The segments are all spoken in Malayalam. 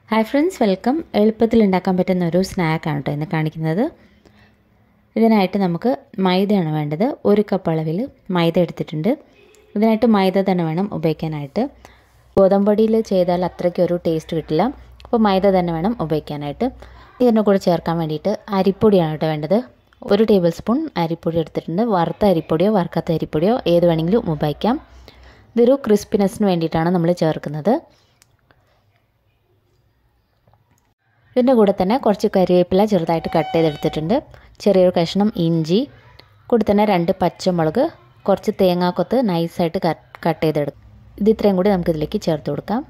ഹായ് ഫ്രണ്ട്സ് വെൽക്കം എളുപ്പത്തിൽ ഉണ്ടാക്കാൻ പറ്റുന്ന ഒരു സ്നാക്കാണ് കേട്ടോ ഇന്ന് കാണിക്കുന്നത് ഇതിനായിട്ട് നമുക്ക് മൈദയാണ് വേണ്ടത് ഒരു കപ്പ് അളവിൽ മൈദ എടുത്തിട്ടുണ്ട് ഇതിനായിട്ട് മൈദ തന്നെ വേണം ഉപയോഗിക്കാനായിട്ട് ഗോതമ്പൊടിയിൽ ചെയ്താൽ അത്രയ്ക്ക് ഒരു ടേസ്റ്റ് കിട്ടില്ല അപ്പോൾ മൈദ തന്നെ വേണം ഉപയോഗിക്കാനായിട്ട് ഇതിൻ്റെ കൂടെ ചേർക്കാൻ വേണ്ടിയിട്ട് അരിപ്പൊടിയാണ് കേട്ടോ വേണ്ടത് ഒരു ടേബിൾ സ്പൂൺ അരിപ്പൊടി എടുത്തിട്ടുണ്ട് വറുത്ത അരിപ്പൊടിയോ വറുക്കാത്ത അരിപ്പൊടിയോ ഏത് വേണമെങ്കിലും ഉപയോഗിക്കാം ഇതൊരു ക്രിസ്പിനെസ്സിന് വേണ്ടിയിട്ടാണ് നമ്മൾ ചേർക്കുന്നത് ഇതിൻ്റെ കൂടെ തന്നെ കുറച്ച് കരിവേപ്പില ചെറുതായിട്ട് കട്ട് ചെയ്തെടുത്തിട്ടുണ്ട് ചെറിയൊരു കഷ്ണം ഇഞ്ചി കൂടെ തന്നെ രണ്ട് പച്ചമുളക് കുറച്ച് തേങ്ങാക്കൊത്ത് നൈസായിട്ട് കട്ട് ചെയ്തെടുക്കും ഇത് ഇത്രയും കൂടി നമുക്കിതിലേക്ക് ചേർത്ത് കൊടുക്കാം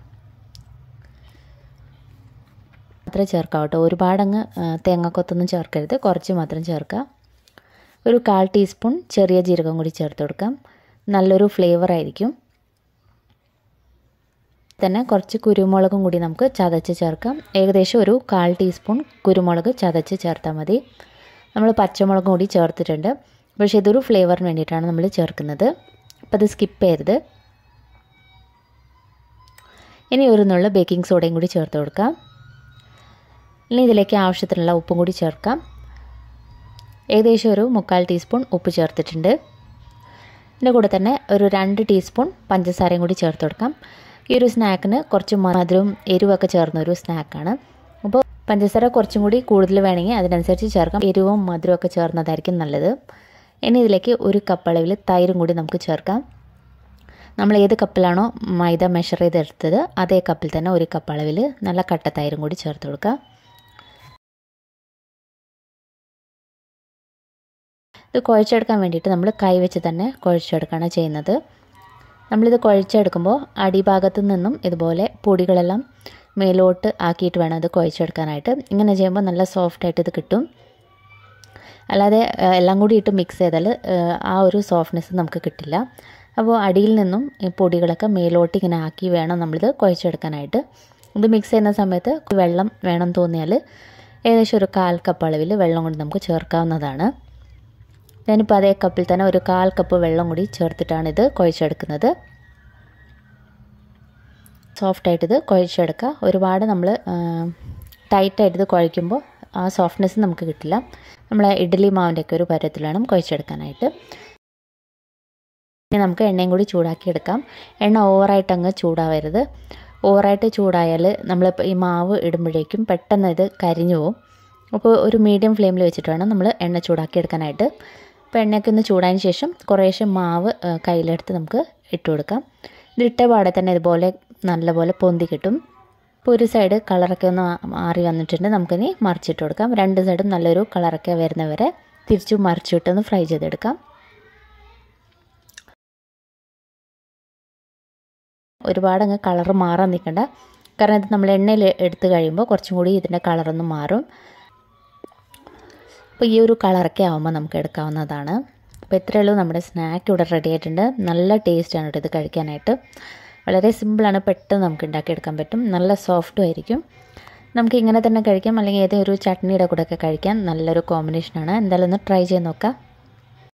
മാത്രമേ ചേർക്കാം കേട്ടോ ഒരുപാടങ്ങ് തേങ്ങാക്കൊത്തൊന്നും ചേർക്കരുത് കുറച്ച് മാത്രം ചേർക്കാം ഒരു കാൽ ടീസ്പൂൺ ചെറിയ ജീരകം കൂടി ചേർത്ത് കൊടുക്കാം നല്ലൊരു ഫ്ലേവർ ആയിരിക്കും തന്നെ കുറച്ച് കുരുമുളകും കൂടി നമുക്ക് ചതച്ച് ചേർക്കാം ഏകദേശം ഒരു കാൽ ടീസ്പൂൺ കുരുമുളക് ചതച്ച് ചേർത്താൽ മതി നമ്മൾ പച്ചമുളകും കൂടി ചേർത്തിട്ടുണ്ട് പക്ഷേ ഇതൊരു ഫ്ലേവറിന് വേണ്ടിയിട്ടാണ് നമ്മൾ ചേർക്കുന്നത് അപ്പോൾ അത് സ്കിപ്പ് ചെയ്യരുത് ഇനി ഒരു നുള്ള ബേക്കിംഗ് സോഡയും കൂടി ചേർത്ത് കൊടുക്കാം ഇനി ഇതിലേക്ക് ആവശ്യത്തിനുള്ള ഉപ്പും കൂടി ചേർക്കാം ഏകദേശം ഒരു മുക്കാൽ ടീസ്പൂൺ ഉപ്പ് ചേർത്തിട്ടുണ്ട് ഇതിൻ്റെ കൂടെ തന്നെ ഒരു രണ്ട് ടീസ്പൂൺ പഞ്ചസാരയും കൂടി ചേർത്ത് കൊടുക്കാം ഈ ഒരു സ്നാക്കിന് കുറച്ച് മധുരവും എരിവൊക്കെ ചേർന്ന ഒരു സ്നാക്കാണ് അപ്പോൾ പഞ്ചസാര കുറച്ചും കൂടി കൂടുതൽ വേണമെങ്കിൽ അതിനനുസരിച്ച് ചേർക്കാം എരിവും മധുരമൊക്കെ ചേർന്നതായിരിക്കും നല്ലത് ഇനി ഇതിലേക്ക് ഒരു കപ്പ് അളവിൽ തൈരും കൂടി നമുക്ക് ചേർക്കാം നമ്മൾ ഏത് കപ്പിലാണോ മൈദ മെഷർ ചെയ്തെടുത്തത് അതേ കപ്പിൽ തന്നെ ഒരു കപ്പ് അളവിൽ നല്ല കട്ട തൈരും കൂടി ചേർത്ത് കൊടുക്കാം ഇത് കുഴച്ചെടുക്കാൻ വേണ്ടിയിട്ട് നമ്മൾ കൈ വെച്ച് തന്നെ കുഴച്ചെടുക്കുകയാണ് ചെയ്യുന്നത് നമ്മളിത് കുഴച്ചെടുക്കുമ്പോൾ അടിഭാഗത്തു നിന്നും ഇതുപോലെ പൊടികളെല്ലാം മേലോട്ട് ആക്കിയിട്ട് വേണം ഇത് കുഴച്ചെടുക്കാനായിട്ട് ഇങ്ങനെ ചെയ്യുമ്പോൾ നല്ല സോഫ്റ്റായിട്ട് ഇത് കിട്ടും അല്ലാതെ എല്ലാം കൂടി ഇട്ട് മിക്സ് ചെയ്താൽ ആ ഒരു സോഫ്റ്റ്നെസ് നമുക്ക് കിട്ടില്ല അപ്പോൾ അടിയിൽ നിന്നും ഈ പൊടികളൊക്കെ മേലോട്ട് ഇങ്ങനെ ആക്കി വേണം നമ്മളിത് കുഴച്ചെടുക്കാനായിട്ട് ഇത് മിക്സ് ചെയ്യുന്ന സമയത്ത് വെള്ളം വേണം തോന്നിയാൽ ഏകദേശം ഒരു കാൽ കപ്പ് അളവിൽ വെള്ളം കൊണ്ട് നമുക്ക് ചേർക്കാവുന്നതാണ് ഞാനിപ്പോൾ അതേ കപ്പിൽ തന്നെ ഒരു കാൽ കപ്പ് വെള്ളം കൂടി ചേർത്തിട്ടാണ് ഇത് കുഴച്ചെടുക്കുന്നത് സോഫ്റ്റായിട്ട് ഇത് കുഴച്ചെടുക്കുക ഒരുപാട് നമ്മൾ ടൈറ്റായിട്ട് ഇത് കുഴയ്ക്കുമ്പോൾ ആ സോഫ്റ്റ്നെസ് നമുക്ക് കിട്ടില്ല നമ്മൾ ഇഡ്ഡലി മാവിൻ്റെയൊക്കെ ഒരു പരത്തിൽ വേണം കുഴച്ചെടുക്കാനായിട്ട് ഇനി നമുക്ക് എണ്ണയും കൂടി ചൂടാക്കി എടുക്കാം എണ്ണ ഓവറായിട്ട് അങ്ങ് ചൂടാവരുത് ഓവറായിട്ട് ചൂടായാൽ നമ്മൾ ഈ മാവ് ഇടുമ്പോഴേക്കും പെട്ടെന്ന് ഇത് കരിഞ്ഞു പോകും അപ്പോൾ ഒരു മീഡിയം ഫ്ലെയിമിൽ വെച്ചിട്ട് വേണം നമ്മൾ എണ്ണ ചൂടാക്കി എടുക്കാനായിട്ട് അപ്പോൾ എണ്ണയൊക്കെ ഒന്ന് ചൂടായതിന് ശേഷം കുറേശ്ശെ മാവ് കയ്യിലെടുത്ത് നമുക്ക് ഇട്ട് കൊടുക്കാം ഇതിട്ട പാടെ തന്നെ ഇതുപോലെ നല്ലപോലെ പൊന്തി കിട്ടും ഇപ്പോൾ ഒരു സൈഡ് കളറൊക്കെ ഒന്ന് മാറി വന്നിട്ടുണ്ട് നമുക്കിനി മറിച്ചിട്ട് കൊടുക്കാം രണ്ട് സൈഡും നല്ലൊരു കളറൊക്കെ വരുന്നവരെ തിരിച്ചു മറിച്ചിട്ടൊന്ന് ഫ്രൈ ചെയ്തെടുക്കാം ഒരുപാട് അങ്ങ് കളറ് മാറാൻ നിൽക്കണ്ട കാരണം ഇത് നമ്മൾ എണ്ണയിൽ എടുത്ത് കഴിയുമ്പോൾ കുറച്ചും കൂടി ഇതിൻ്റെ കളറൊന്ന് മാറും അപ്പോൾ ഈ ഒരു കളറൊക്കെ ആകുമ്പോൾ നമുക്ക് എടുക്കാവുന്നതാണ് അപ്പോൾ ഇത്രയേ ഉള്ളൂ നമ്മുടെ സ്നാക്ക് ഇവിടെ റെഡി ആയിട്ടുണ്ട് നല്ല ടേസ്റ്റാണ് കേട്ടോ ഇത് കഴിക്കാനായിട്ട് വളരെ സിമ്പിളാണ് പെട്ടെന്ന് നമുക്ക് ഉണ്ടാക്കിയെടുക്കാൻ പറ്റും നല്ല സോഫ്റ്റും ആയിരിക്കും നമുക്ക് ഇങ്ങനെ തന്നെ കഴിക്കാം അല്ലെങ്കിൽ ഏതെങ്കിലും ഒരു ചട്നിയുടെ കൂടെ ഒക്കെ കഴിക്കാൻ നല്ലൊരു കോമ്പിനേഷനാണ് എന്തായാലും ഒന്ന് ട്രൈ ചെയ്ത് നോക്കാം